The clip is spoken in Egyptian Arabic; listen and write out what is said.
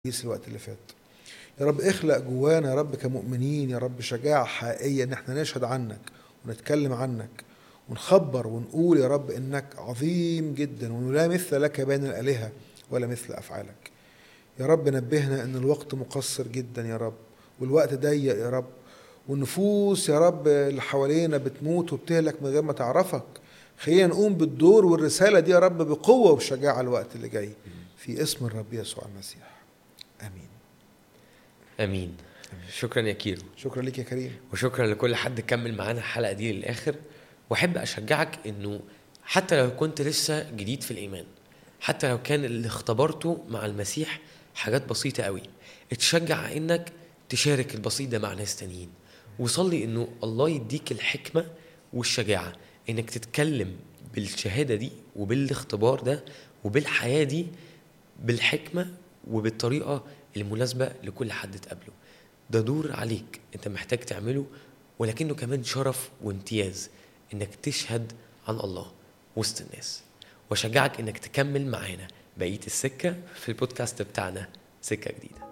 الوقت اللي فات يا رب اخلق جوانا يا رب كمؤمنين يا رب شجاعة حقيقية ان احنا نشهد عنك ونتكلم عنك ونخبر ونقول يا رب انك عظيم جدا وانه لا مثل لك بين الالهة ولا مثل افعالك يا رب نبهنا ان الوقت مقصر جدا يا رب والوقت ضيق يا رب والنفوس يا رب اللي حوالينا بتموت وبتهلك من غير ما تعرفك خلينا نقوم بالدور والرسالة دي يا رب بقوة وبشجاعة الوقت اللي جاي في اسم الرب يسوع المسيح امين امين شكرا يا كيرو شكرا لك يا كريم وشكرا لكل حد كمل معانا الحلقه دي للاخر واحب اشجعك انه حتى لو كنت لسه جديد في الايمان حتى لو كان اللي اختبرته مع المسيح حاجات بسيطه قوي اتشجع انك تشارك البسيط ده مع ناس تانيين وصلي انه الله يديك الحكمه والشجاعه انك تتكلم بالشهاده دي وبالاختبار ده وبالحياه دي بالحكمه وبالطريقه المناسبه لكل حد تقابله ده دور عليك انت محتاج تعمله ولكنه كمان شرف وامتياز انك تشهد عن الله وسط الناس واشجعك انك تكمل معانا بقيه السكه في البودكاست بتاعنا سكه جديده